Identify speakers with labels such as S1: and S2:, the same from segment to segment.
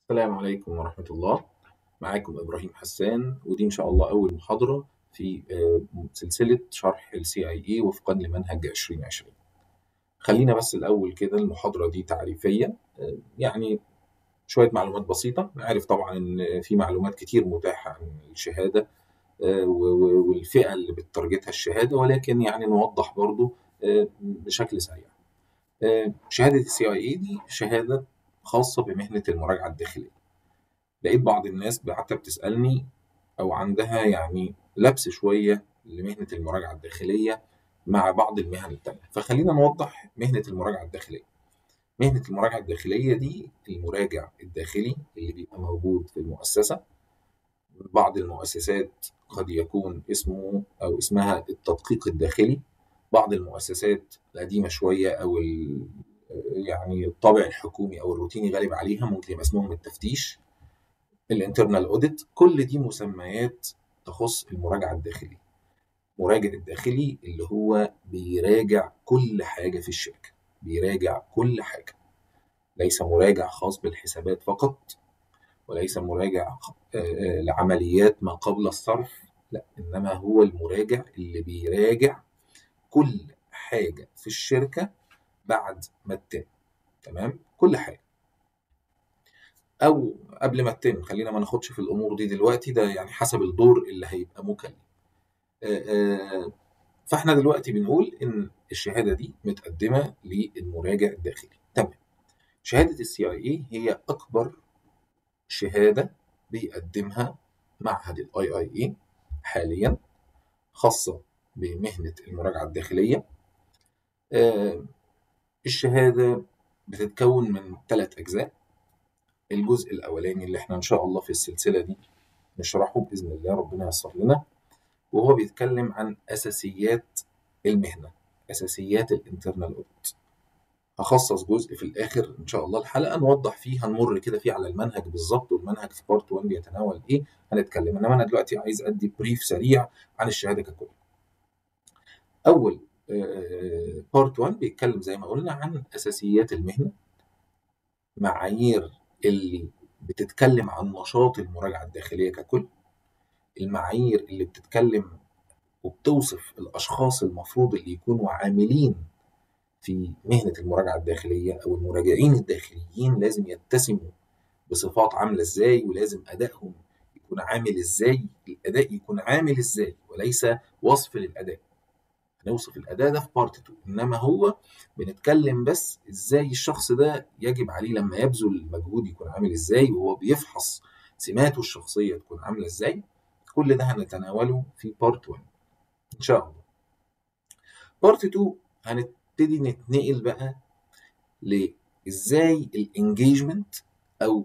S1: السلام عليكم ورحمة الله معاكم إبراهيم حسان ودي إن شاء الله أول محاضرة في آه، سلسلة شرح ال CIE وفقا لمنهج 2020 خلينا بس الأول كده المحاضرة دي تعريفية آه، يعني شوية معلومات بسيطة عارف طبعا إن في معلومات كتير متاحة عن الشهادة آه، و- و- والفئة اللي بتترجتها الشهادة ولكن يعني نوضح برضو آه، بشكل سريع آه، شهادة ال CIA دي شهادة خاصة بمهنة المراجعة الداخلية لقيت بعض الناس حتى بتسألني أو عندها يعني لبس شوية لمهنة المراجعة الداخلية مع بعض المهن التانية فخلينا نوضح مهنة المراجعة الداخلية مهنة المراجعة الداخلية دي المراجع الداخلي اللي بيبقى موجود في المؤسسة بعض المؤسسات قد يكون اسمه أو اسمها التدقيق الداخلي بعض المؤسسات القديمة شوية أو ال- يعني الطابع الحكومي أو الروتيني غالب عليها ممكن يبقى اسمهم التفتيش الانترنال اوديت كل دي مسميات تخص المراجعه الداخليه المراجع الداخلي اللي هو بيراجع كل حاجه في الشركه بيراجع كل حاجه ليس مراجع خاص بالحسابات فقط وليس مراجع آه، آه، لعمليات ما قبل الصرف لا انما هو المراجع اللي بيراجع كل حاجه في الشركه بعد ما تتم تمام كل حاجه او قبل ما تتم خلينا ما ناخدش في الامور دي دلوقتي ده يعني حسب الدور اللي هيبقى مكلف آه، آه، فاحنا دلوقتي بنقول ان الشهاده دي متقدمه للمراجع الداخلي تمام شهاده السي اي اي هي اكبر شهاده بيقدمها معهد الاي اي اي حاليا خاصه بمهنه المراجعه الداخليه آه، الشهاده بتتكون من ثلاث اجزاء الجزء الاولاني اللي احنا ان شاء الله في السلسله دي نشرحه باذن الله ربنا ييسر لنا وهو بيتكلم عن اساسيات المهنه اساسيات الانترنال اوديت هخصص جزء في الاخر ان شاء الله الحلقه نوضح فيه هنمر كده فيه على المنهج بالظبط والمنهج في بارت 1 بيتناول ايه هنتكلم انما انا دلوقتي عايز ادي بريف سريع عن الشهاده ككل اول بارت 1 بيتكلم زي ما قلنا عن اساسيات المهنه معايير اللي بتتكلم عن نشاط المراجعه الداخليه ككل المعايير اللي بتتكلم وبتوصف الاشخاص المفروض اللي يكونوا عاملين في مهنه المراجعه الداخليه او المراجعين الداخليين لازم يتسموا بصفات عامله ازاي ولازم ادائهم يكون عامل ازاي الاداء يكون عامل ازاي وليس وصف للاداء هنوصف الاداء ده في بارت 2 انما هو بنتكلم بس ازاي الشخص ده يجب عليه لما يبذل المجهود يكون عامل ازاي وهو بيفحص سماته الشخصيه تكون عامله ازاي كل ده هنتناوله في بارت 1 ان شاء الله بارت 2 هنبتدي نتنقل بقى لازاي الانجيجمنت او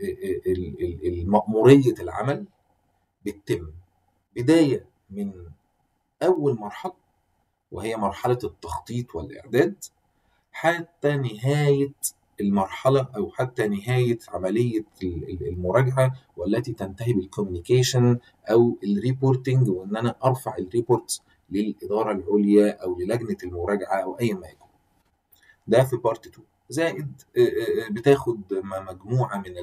S1: مأمورية العمل بتتم بداية من أول مرحلة وهي مرحلة التخطيط والإعداد حتى نهاية المرحلة أو حتى نهاية عملية المراجعة والتي تنتهي بالكوميونيكيشن أو الريبورتنج وإن أنا أرفع الريبورت للإدارة العليا أو للجنة المراجعة أو أي ما يكون ده في بارت 2 زائد بتاخد مجموعة من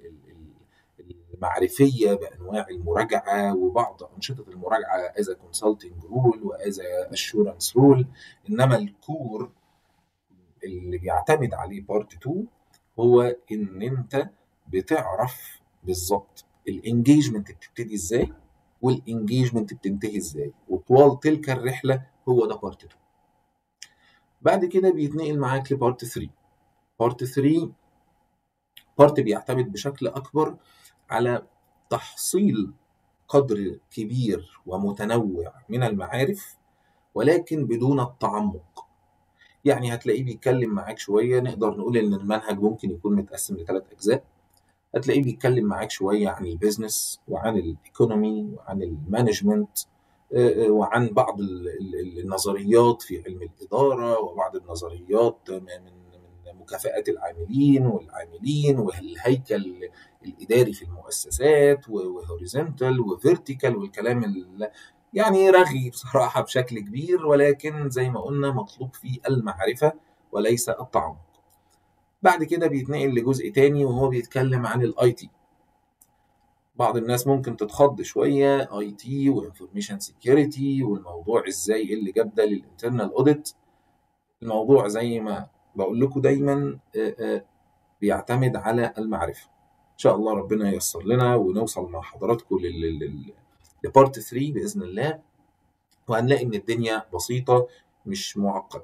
S1: المعرفية بأنواع المراجعة وبعض أنشطة المراجعة as a consulting rule و as a assurance rule إنما الكور اللي بيعتمد عليه بارت 2 هو إن أنت بتعرف بالظبط الانجيجمنت بتبتدي إزاي والانجيجمنت بتنتهي إزاي وطوال تلك الرحلة هو ده بارت 2 بعد كده بيتنقل معاك لبارت 3 بارت 3 بارت بيعتمد بشكل أكبر على تحصيل قدر كبير ومتنوع من المعارف ولكن بدون التعمق يعني هتلاقيه بيتكلم معاك شوية نقدر نقول إن المنهج ممكن يكون متقسم لثلاث أجزاء هتلاقيه بيتكلم معاك شوية عن البيزنس وعن الإيكونومي وعن المانجمنت وعن بعض النظريات في علم الإدارة وبعض النظريات من مكافآت العاملين والعاملين والهيكل الإداري في المؤسسات وهوريزونتال وفيرتيكال والكلام اللي يعني رغي بصراحة بشكل كبير ولكن زي ما قلنا مطلوب فيه المعرفة وليس التعمق بعد كده بيتنقل لجزء تاني وهو بيتكلم عن الاي تي بعض الناس ممكن تتخض شويه اي تي وانفورميشن سيكيورتي والموضوع ازاي ايه اللي جاب ده للانترنال اوديت الموضوع زي ما بقول لكم دايما آه، آه، بيعتمد على المعرفه ان شاء الله ربنا ييسر لنا ونوصل مع حضراتكم لبارت 3 باذن الله وهنلاقي ان الدنيا بسيطه مش معقده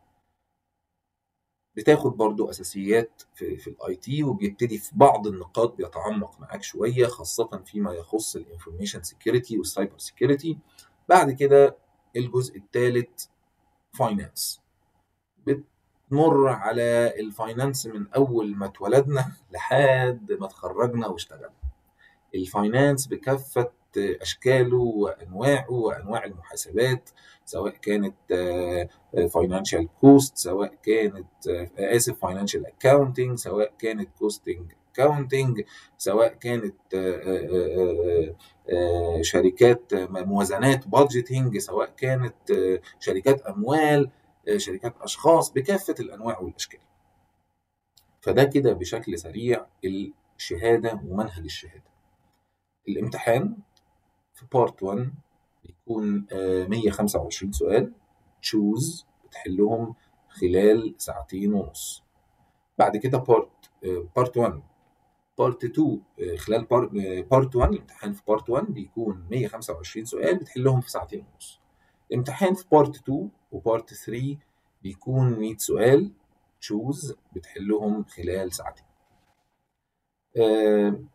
S1: بتاخد برضو اساسيات في, في الاي تي وبيبتدي في بعض النقاط بيتعمق معاك شويه خاصه فيما يخص الانفورميشن سيكيورتي والسايبر سيكيورتي بعد كده الجزء الثالث فاينانس بتمر على الفاينانس من اول ما اتولدنا لحد ما اتخرجنا واشتغلنا الفاينانس بكافه اشكاله وانواعه وانواع المحاسبات سواء كانت فاينانشال كوست سواء كانت آه، اسف فاينانشال اكاونتنج سواء كانت كوستنج اكاونتنج سواء كانت آه، آه، آه، شركات موازنات بادجيتنج سواء كانت آه، شركات اموال آه، شركات اشخاص بكافه الانواع والاشكال فده كده بشكل سريع الشهاده ومنهج الشهاده الامتحان في بارت 1 بيكون آه، 125 سؤال تشوز بتحلهم خلال ساعتين ونص بعد كده بارت بارت 1 بارت 2 آه، خلال بارت 1 الامتحان في بارت 1 بيكون 125 سؤال بتحلهم في ساعتين ونص الامتحان في بارت 2 وبارت 3 بيكون 100 سؤال تشوز بتحلهم خلال ساعتين آه،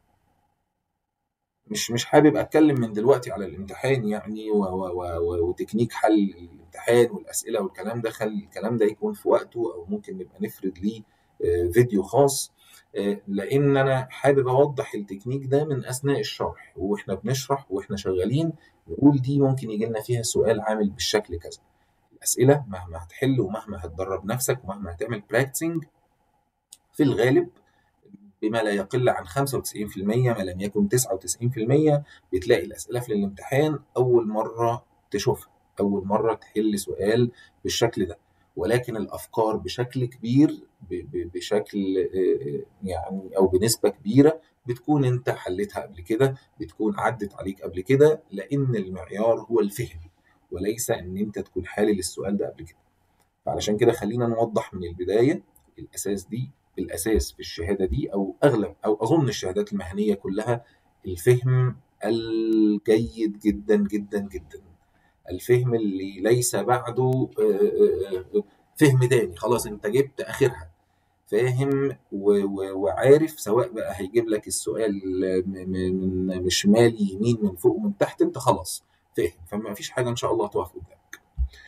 S1: مش مش حابب اتكلم من دلوقتي على الامتحان يعني و و و و وتكنيك حل الامتحان والاسئله والكلام ده خلي الكلام ده يكون في وقته او ممكن نبقى نفرد ليه آه، فيديو خاص آه، لان انا حابب اوضح التكنيك ده من اثناء الشرح واحنا بنشرح واحنا شغالين نقول دي ممكن يجي لنا فيها سؤال عامل بالشكل كذا الاسئله مهما هتحل ومهما هتدرب نفسك ومهما هتعمل براكتسنج في الغالب بما لا يقل عن 95% ما لم يكن 99% بتلاقي الأسئلة في الامتحان أول مرة تشوفها أول مرة تحل سؤال بالشكل ده ولكن الأفكار بشكل كبير ب- ب- بشكل آه، يعني أو بنسبة كبيرة بتكون أنت حلتها قبل كده بتكون عدت عليك قبل كده لأن المعيار هو الفهم وليس إن أنت تكون حالل السؤال ده قبل كده فعلشان كده خلينا نوضح من البداية الأساس دي الأساس في الشهادة دي أو أغلب أو أظن الشهادات المهنية كلها الفهم الجيد جدا جدا جدا الفهم اللي ليس بعده آه، آه، آه، فهم تاني خلاص أنت جبت آخرها فاهم و- و- وعارف سواء بقى هيجيب لك السؤال م- م- من من شمال يمين من فوق ومن تحت أنت خلاص فاهم فما فيش حاجة إن شاء الله هتقف قدامك.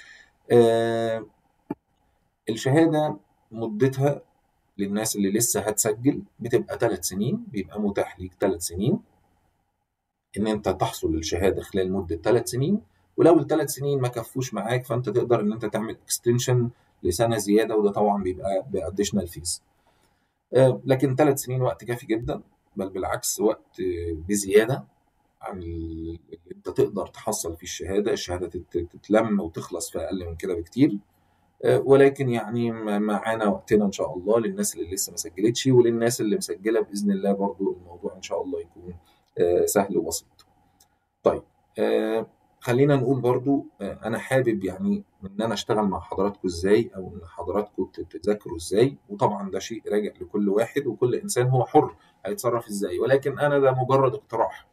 S1: آه، الشهادة مدتها للناس اللي لسه هتسجل بتبقى ثلاث سنين بيبقى متاح ليك ثلاث سنين ان انت تحصل للشهاده خلال مده ثلاث سنين ولو الثلاث سنين ما كفوش معاك فانت تقدر ان انت تعمل اكستنشن لسنه زياده وده طبعا بيبقى باديشنال فيز لكن ثلاث سنين وقت كافي جدا بل بالعكس وقت آه، بزياده عن اللي انت تقدر تحصل فيه الشهاده الشهاده تت- تتلم وتخلص في اقل من كده بكتير آه، ولكن يعني م- معانا وقتنا ان شاء الله للناس اللي لسه ما سجلتش وللناس اللي مسجله باذن الله برضو الموضوع ان شاء الله يكون آه، سهل وبسيط. طيب آه، خلينا نقول برضو آه، انا حابب يعني ان انا اشتغل مع حضراتكم ازاي او ان حضراتكم تذاكروا ازاي وطبعا ده شيء راجع لكل واحد وكل انسان هو حر هيتصرف ازاي ولكن انا ده مجرد اقتراح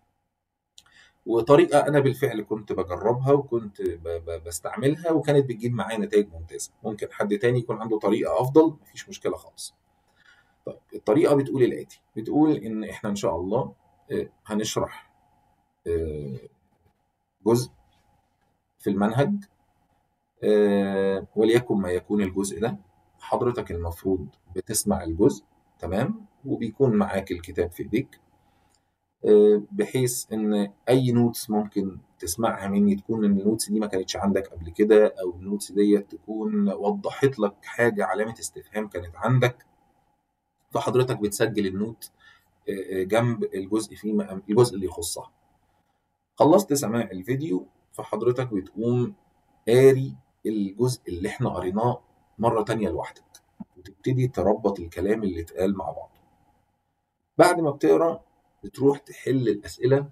S1: وطريقه انا بالفعل كنت بجربها وكنت ب- ب- بستعملها وكانت بتجيب معايا نتائج ممتازه ممكن حد تاني يكون عنده طريقه افضل مفيش مشكله خالص طيب الطريقه بتقول الاتي بتقول ان احنا ان شاء الله آه، هنشرح آه، جزء في المنهج آه، وليكن ما يكون الجزء ده حضرتك المفروض بتسمع الجزء تمام وبيكون معاك الكتاب في ايديك آه، بحيث ان اي نوتس ممكن تسمعها مني تكون ان النوتس دي ما كانتش عندك قبل كده او النوتس دي تكون وضحت لك حاجه علامه استفهام كانت عندك فحضرتك بتسجل النوت آه، آه، جنب الجزء فيما الجزء اللي يخصها خلصت سماع الفيديو فحضرتك بتقوم قاري الجزء اللي احنا قريناه مرة تانية لوحدك وتبتدي تربط الكلام اللي اتقال مع بعض بعد ما بتقرا بتروح تحل الاسئله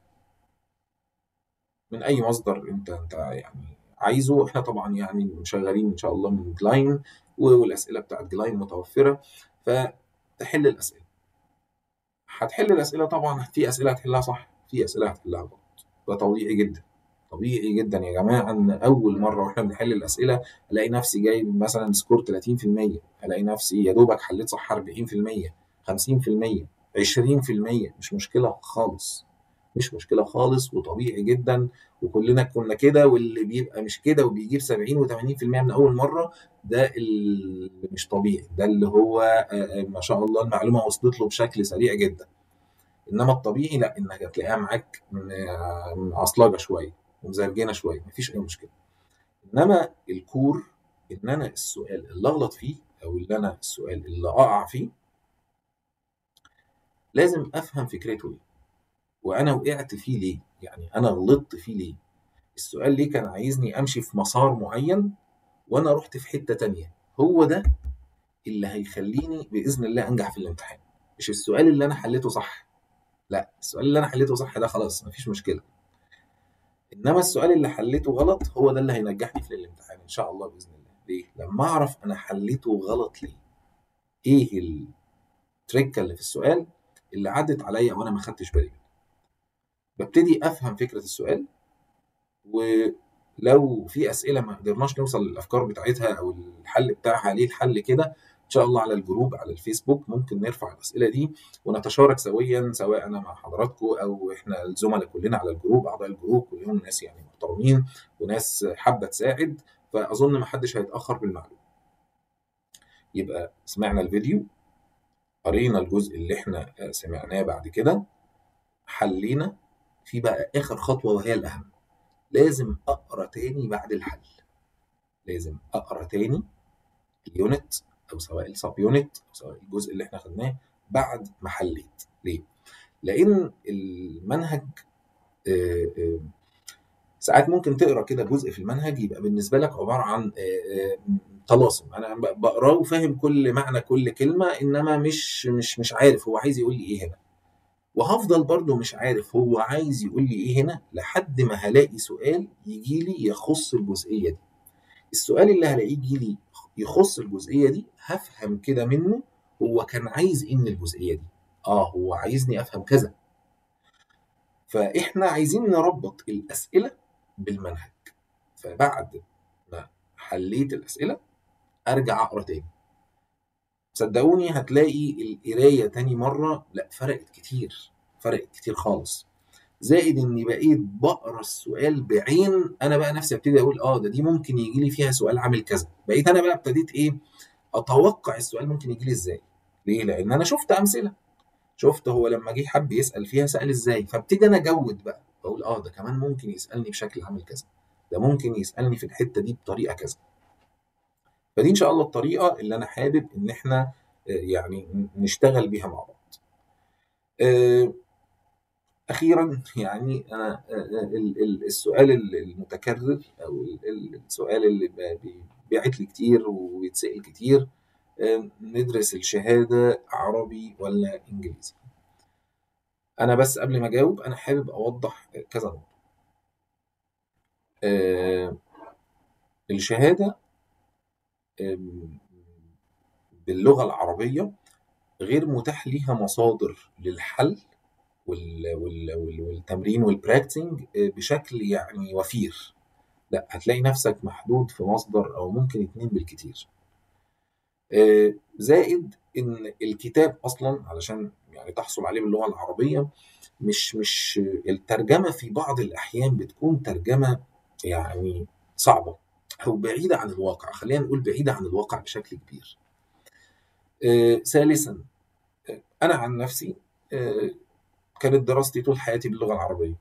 S1: من اي مصدر انت انت يعني عايزه احنا طبعا يعني شغالين ان شاء الله من جلاين والاسئله بتاعت جلاين متوفره فتحل الاسئله هتحل الاسئله طبعا في اسئله هتحلها صح في اسئله هتحلها غلط ده طبيعي جدا طبيعي جدا يا جماعه ان اول مره واحنا بنحل الاسئله الاقي نفسي جايب مثلا سكور 30% الاقي نفسي يا دوبك حليت صح 40% 50% 20% مش مشكله خالص مش مشكله خالص وطبيعي جدا وكلنا كنا كده واللي بيبقى مش كده وبيجيب 70 و80% من اول مره ده اللي مش طبيعي ده اللي هو ما شاء الله المعلومه وصلت له بشكل سريع جدا انما الطبيعي لا انك هتلاقيها معاك عصلجه شويه ومزرجنه شويه مفيش اي مشكله انما الكور ان انا السؤال اللي اغلط فيه او اللي انا السؤال اللي اقع فيه لازم افهم فكرته ايه وانا وقعت فيه ليه يعني انا غلطت فيه ليه السؤال ليه كان عايزني امشي في مسار معين وانا رحت في حته تانية هو ده اللي هيخليني باذن الله انجح في الامتحان مش السؤال اللي انا حليته صح لا السؤال اللي انا حليته صح ده خلاص مفيش مشكله انما السؤال اللي حليته غلط هو ده اللي هينجحني في الامتحان ان شاء الله باذن الله ليه لما اعرف انا حليته غلط ليه ايه التريكه اللي في السؤال اللي عدت عليا وانا ما خدتش بالي منها ببتدي افهم فكره السؤال ولو في اسئله ما قدرناش نوصل للافكار بتاعتها او الحل بتاعها ليه الحل كده ان شاء الله على الجروب على الفيسبوك ممكن نرفع الاسئله دي ونتشارك سويا سواء انا مع حضراتكم او احنا الزملاء كلنا على الجروب اعضاء الجروب كلهم ناس يعني محترمين وناس حابه تساعد فاظن ما حدش هيتاخر بالمعلومه يبقى سمعنا الفيديو قرينا الجزء اللي احنا سمعناه بعد كده حلينا في بقى اخر خطوه وهي الاهم لازم اقرا تاني بعد الحل لازم اقرا تاني اليونت او سواء السب يونت او سواء الجزء اللي احنا خدناه بعد ما حليت ليه لان المنهج آآ آآ ساعات ممكن تقرا كده جزء في المنهج يبقى بالنسبه لك عباره عن طلاسم انا بقراه وفاهم كل معنى كل كلمه انما مش مش مش عارف هو عايز يقول لي ايه هنا وهفضل برضه مش عارف هو عايز يقول لي ايه هنا لحد ما هلاقي سؤال يجي لي يخص الجزئيه دي السؤال اللي هلاقيه يجي لي يخص الجزئيه دي هفهم كده منه هو كان عايز ايه من الجزئيه دي اه هو عايزني افهم كذا فاحنا عايزين نربط الاسئله بالمنهج فبعد ما حليت الاسئله ارجع اقرا تاني صدقوني هتلاقي القرايه تاني مره لا فرقت كتير فرقت كتير خالص زائد اني بقيت بقرا السؤال بعين انا بقى نفسي ابتدي اقول اه ده دي ممكن يجي لي فيها سؤال عامل كذا بقيت انا بقى ابتديت ايه اتوقع السؤال ممكن يجي لي ازاي ليه لان انا شفت امثله شفت هو لما جه حب يسال فيها سال ازاي فابتدي انا اجود بقى اقول اه ده كمان ممكن يسالني بشكل عامل كذا ده ممكن يسالني في الحته دي بطريقه كذا فدي ان شاء الله الطريقه اللي انا حابب ان احنا يعني نشتغل بيها مع بعض اخيرا يعني انا السؤال المتكرر او السؤال اللي بيعت لي كتير وبيتسال كتير ندرس الشهاده عربي ولا انجليزي انا بس قبل ما اجاوب انا حابب اوضح كذا نقطه الشهاده باللغه العربيه غير متاح ليها مصادر للحل والتمرين والبراكتنج بشكل يعني وفير لا هتلاقي نفسك محدود في مصدر او ممكن اتنين بالكتير زائد ان الكتاب اصلا علشان يعني تحصل عليه باللغه العربيه مش مش الترجمه في بعض الاحيان بتكون ترجمه يعني صعبه او بعيده عن الواقع خلينا نقول بعيده عن الواقع بشكل كبير ثالثا انا عن نفسي كانت دراستي طول حياتي باللغه العربيه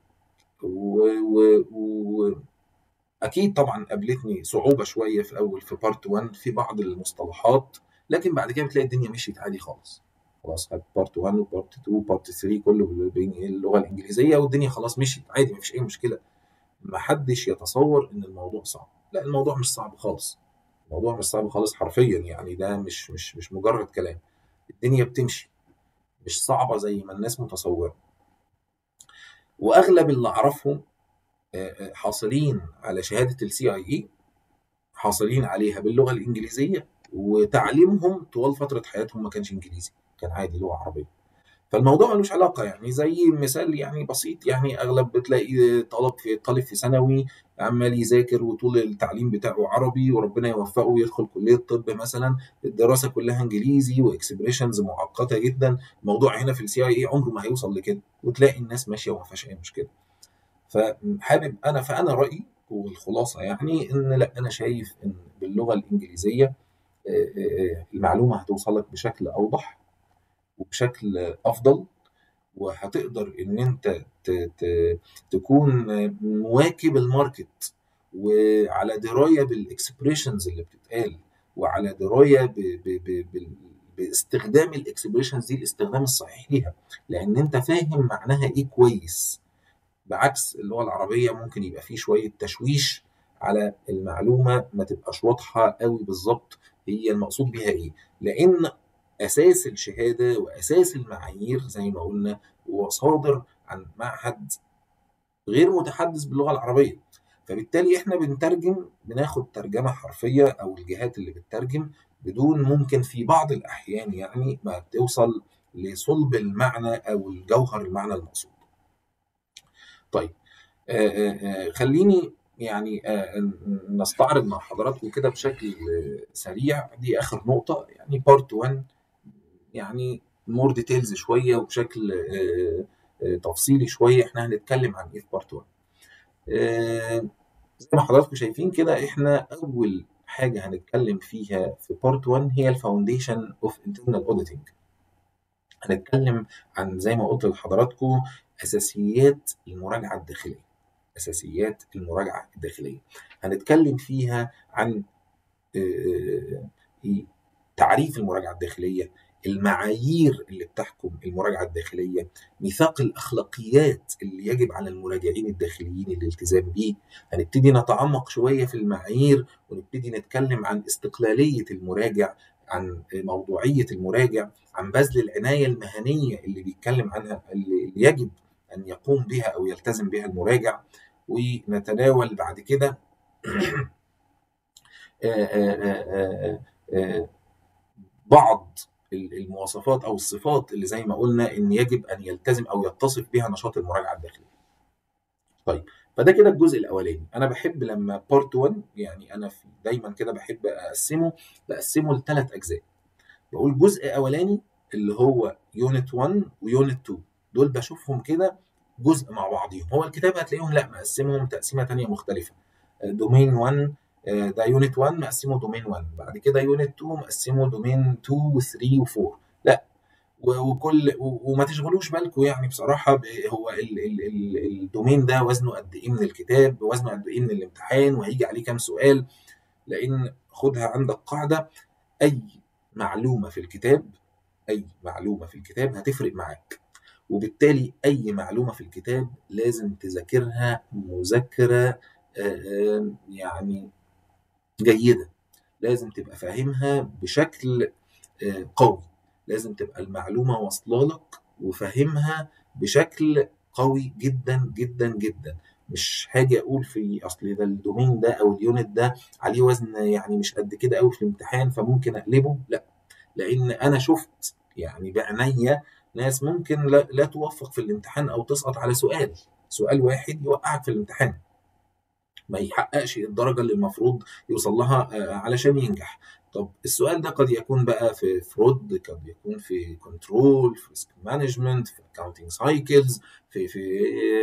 S1: واكيد و... طبعا قابلتني صعوبه شويه في الاول في بارت 1 في بعض المصطلحات لكن بعد كده بتلاقي الدنيا مشيت عادي خالص خلاص خدت بارت 1 وبارت 2 وبارت 3 كله باللغه الانجليزيه والدنيا خلاص مشيت عادي مفيش اي مشكله ما حدش يتصور ان الموضوع صعب لا الموضوع مش صعب خالص الموضوع مش صعب خالص حرفيا يعني ده مش مش مش مجرد كلام الدنيا بتمشي مش صعبة زي ما الناس متصورة واغلب اللي اعرفهم آه، آه، حاصلين على شهادة السي اي اي حاصلين عليها باللغة الإنجليزية وتعليمهم طوال فترة حياتهم ما كانش إنجليزي كان عادي لغة عربية فالموضوع ملوش علاقة يعني زي مثال يعني بسيط يعني أغلب بتلاقي طالب في طالب في ثانوي عمال يذاكر وطول التعليم بتاعه عربي وربنا يوفقه ويدخل كلية طب مثلا الدراسة كلها انجليزي واكسبريشنز معقدة جدا الموضوع هنا في السي اي اي عمره ما هيوصل لكده وتلاقي الناس ماشية وما فيهاش أي مشكلة فحابب أنا فأنا رأيي والخلاصة يعني إن لا أنا شايف إن باللغة الإنجليزية آه، آه، آه، المعلومة هتوصل لك بشكل أوضح وبشكل افضل وهتقدر ان انت ت- ت- تكون مواكب الماركت وعلى درايه بالاكسبريشنز اللي بتتقال وعلى درايه ب ب ب بال- باستخدام الاكسبريشنز دي الاستخدام الصحيح ليها لان انت فاهم معناها ايه كويس بعكس اللغه العربيه ممكن يبقى فيه شويه تشويش على المعلومه ما تبقاش واضحه قوي بالظبط هي المقصود بيها ايه لان اساس الشهاده واساس المعايير زي ما قلنا هو صادر عن معهد غير متحدث باللغه العربيه فبالتالي احنا بنترجم بناخد ترجمه حرفيه او الجهات اللي بتترجم بدون ممكن في بعض الاحيان يعني ما توصل لصلب المعنى او الجوهر المعنى المقصود طيب آه، آه، آه، خليني يعني آه، ن- نستعرض مع حضراتكم كده بشكل آه، سريع دي اخر نقطه يعني بارت 1 يعني مور ديتيلز شويه وبشكل آه، آه، تفصيلي شويه احنا هنتكلم عن ايه في بارت 1 آه، زي ما حضراتكم شايفين كده احنا اول حاجه هنتكلم فيها في بارت 1 هي الفاونديشن اوف انترنال اوديتنج هنتكلم عن زي ما قلت لحضراتكم اساسيات المراجعه الداخليه اساسيات المراجعه الداخليه هنتكلم فيها عن آه، آه، تعريف المراجعه الداخليه المعايير اللي بتحكم المراجعه الداخليه ميثاق الاخلاقيات اللي يجب على المراجعين الداخليين الالتزام به هنبتدي نتعمق شويه في المعايير ونبتدي نتكلم عن استقلاليه المراجع عن موضوعيه المراجع عن بذل العنايه المهنيه اللي بيتكلم عنها اللي يجب ان يقوم بها او يلتزم بها المراجع ونتناول بعد كده آه، آه، آه، آه، آه، بعض المواصفات او الصفات اللي زي ما قلنا ان يجب ان يلتزم او يتصف بها نشاط المراجعه الداخليه. طيب فده كده الجزء الاولاني انا بحب لما بارت 1 يعني انا في دايما كده بحب اقسمه بقسمه لثلاث اجزاء. بقول جزء اولاني اللي هو يونت 1 ويونت 2 دول بشوفهم كده جزء مع بعضهم هو الكتاب هتلاقيهم لا مقسمهم تقسيمه ثانيه مختلفه دومين 1 آه، ده يونت 1 مقسمه دومين 1 بعد كده يونت 2 مقسمه دومين 2 و3 و4 لا و- وكل و- وما تشغلوش بالكم يعني بصراحه ب- هو ال ال ال الدومين ده وزنه قد ايه من الكتاب وزنه قد ايه من الامتحان وهيجي عليه كام سؤال لان خدها عندك قاعده اي معلومه في الكتاب اي معلومه في الكتاب هتفرق معاك وبالتالي اي معلومه في الكتاب لازم تذاكرها مذاكره آه، آه، يعني جيده لازم تبقى فاهمها بشكل آه، قوي لازم تبقى المعلومه واصله لك وفاهمها بشكل قوي جدا جدا جدا مش هاجي اقول في اصل ده الدومين ده او اليونت ده عليه وزن يعني مش قد كده قوي في الامتحان فممكن اقلبه لا لان انا شفت يعني بعينيا ناس ممكن لا, لا توفق في الامتحان او تسقط على سؤال سؤال واحد يوقعك في الامتحان ما يحققش الدرجه اللي المفروض يوصل لها آه، علشان ينجح طب السؤال ده قد يكون بقى في فرود قد يكون في كنترول في ريسك مانجمنت في اكاونتنج سايكلز في في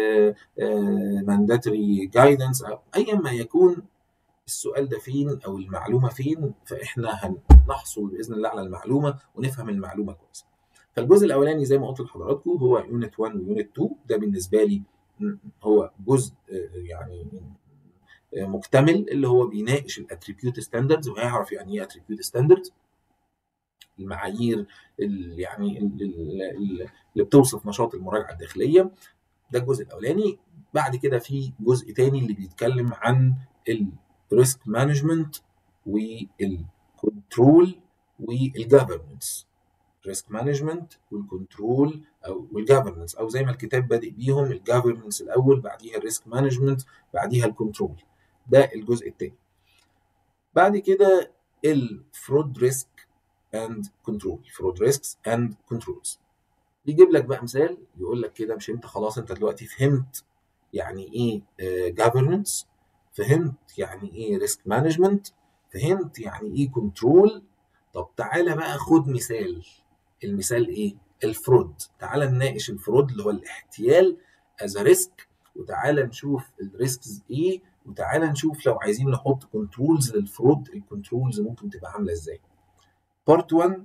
S1: مانداتوري جايدنس ايا ما يكون السؤال ده فين او المعلومه فين فاحنا هنحصل باذن الله على المعلومه ونفهم المعلومه كويس فالجزء الاولاني زي ما قلت لحضراتكم هو يونت 1 ويونت 2 ده بالنسبه لي م، هو جزء آه، يعني آه، مكتمل اللي هو بيناقش الاتريبيوت ستاندردز وهيعرف يعني ايه اتريبيوت ستاندردز المعايير ال- يعني ال- ال- ال- اللي بتوصف نشاط المراجعه الداخليه ده الجزء الاولاني بعد كده في جزء تاني اللي بيتكلم عن الريسك مانجمنت والكنترول والجفرنس ريسك مانجمنت والكنترول او والجفرنس او زي ما الكتاب بادئ بيهم الجفرنس الاول بعديها الريسك مانجمنت بعديها الكنترول ده الجزء الثاني بعد كده الفرود ريسك اند كنترول فرود ريسكس اند كنترولز يجيب لك بقى مثال يقول لك كده مش انت خلاص انت دلوقتي فهمت يعني ايه جفرنس فهمت يعني ايه ريسك مانجمنت فهمت يعني ايه كنترول طب تعالى بقى خد مثال المثال ايه الفرود تعالى نناقش الفرود اللي هو الاحتيال از ريسك وتعالى نشوف الريسكز ايه وتعالى نشوف لو عايزين نحط كنترولز للفرود الكنترولز ممكن تبقى عامله ازاي بارت 1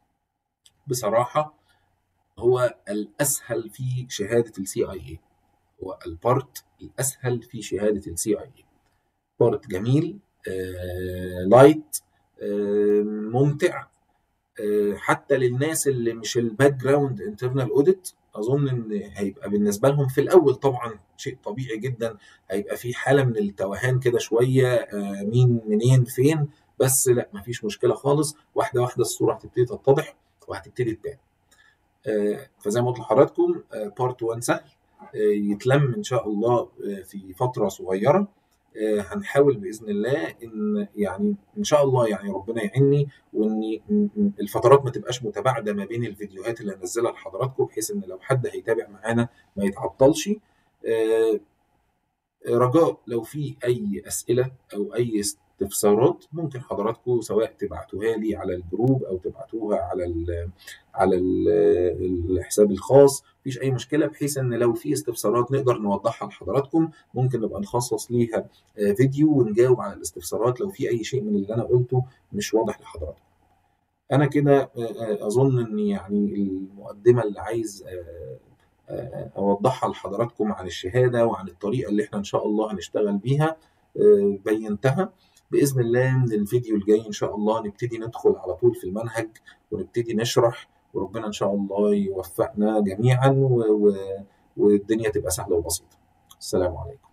S1: بصراحه هو الاسهل في شهاده السي اي اي هو البارت الاسهل في شهاده السي اي اي بارت جميل آه، لايت آه، ممتع آه، حتى للناس اللي مش الباك جراوند انترنال اوديت اظن ان هيبقى بالنسبه لهم في الاول طبعا شيء طبيعي جدا هيبقى في حاله من التوهان كده شويه آه، مين منين فين بس لا مفيش مشكله خالص واحده واحده الصوره هتبتدي تتضح وهتبتدي تبان آه، فزي ما قلت لحضراتكم بارت 1 سهل آه، يتلم ان شاء الله آه، في فتره صغيره آه، هنحاول باذن الله ان يعني ان شاء الله يعني ربنا يعيني وان م- م- الفترات ما تبقاش متباعده ما بين الفيديوهات اللي هنزلها لحضراتكم بحيث ان لو حد هيتابع معانا ما يتعطلش آه، رجاء لو في اي اسئله او اي استفسارات ممكن حضراتكم سواء تبعتوها لي على الجروب او تبعتوها على ال على ال الحساب الخاص مفيش اي مشكله بحيث ان لو في استفسارات نقدر نوضحها لحضراتكم ممكن نبقى نخصص ليها آه، فيديو ونجاوب على الاستفسارات لو في اي شيء من اللي انا قلته مش واضح لحضراتكم انا كده آه، آه، اظن ان يعني المقدمه اللي عايز آه، آه، اوضحها لحضراتكم عن الشهاده وعن الطريقه اللي احنا ان شاء الله هنشتغل بيها آه، بينتها باذن الله من الفيديو الجاي ان شاء الله نبتدي ندخل على طول في المنهج ونبتدي نشرح وربنا ان شاء الله يوفقنا جميعا و... و... والدنيا تبقى سهله وبسيطه السلام عليكم